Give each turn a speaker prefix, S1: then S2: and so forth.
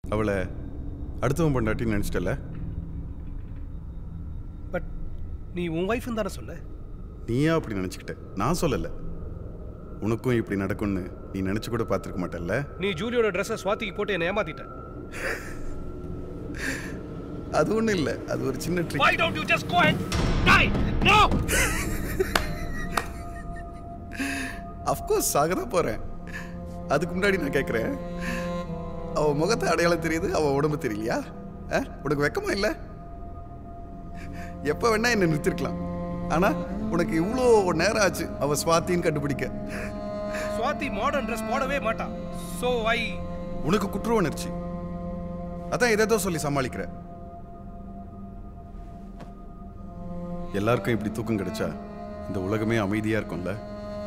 S1: அவளை அடுத்தவன் பொண்டாட்டின்னு நினச்சிட்டல
S2: பட் நீ உன் ஒய்ஃப்னு தானே சொன்ன
S1: நீயா அப்படி நினச்சிக்கிட்ட நான் சொல்லலை உனக்கும் இப்படி நடக்கும்னு நீ நினச்சி கூட பார்த்துருக்க மாட்டல்ல
S2: நீ ஜூலியோட ட்ரெஸ்ஸை சுவாத்திக்கு போட்டு என்னை ஏமாத்திட்ட
S1: அது ஒன்றும் இல்லை அது ஒரு சின்ன trick
S2: Why don't you just go and die? No!
S1: Of course சாக தான் போகிறேன் அதுக்கு முன்னாடி நான் கேட்குறேன் அவள் முகத்தை அடையாளம் தெரியுது அவள் உடம்பு தெரியலையா ஆ உனக்கு வெக்கமா இல்லை எப்போ வேணா என்னை நிறுத்திருக்கலாம் ஆனால் உனக்கு இவ்வளோ நேரம் ஆச்சு அவள் சுவாத்தின்னு கண்டுபிடிக்க
S2: சுவாதி மாடர்ன் ட்ரெஸ் போடவே மாட்டா ஸோ ஐ
S1: உனக்கு குற்ற உணர்ச்சி அதான் எதேதோ சொல்லி சமாளிக்கிற எல்லாருக்கும் இப்படி தூக்கம் கிடைச்சா இந்த உலகமே அமைதியா இருக்கும்ல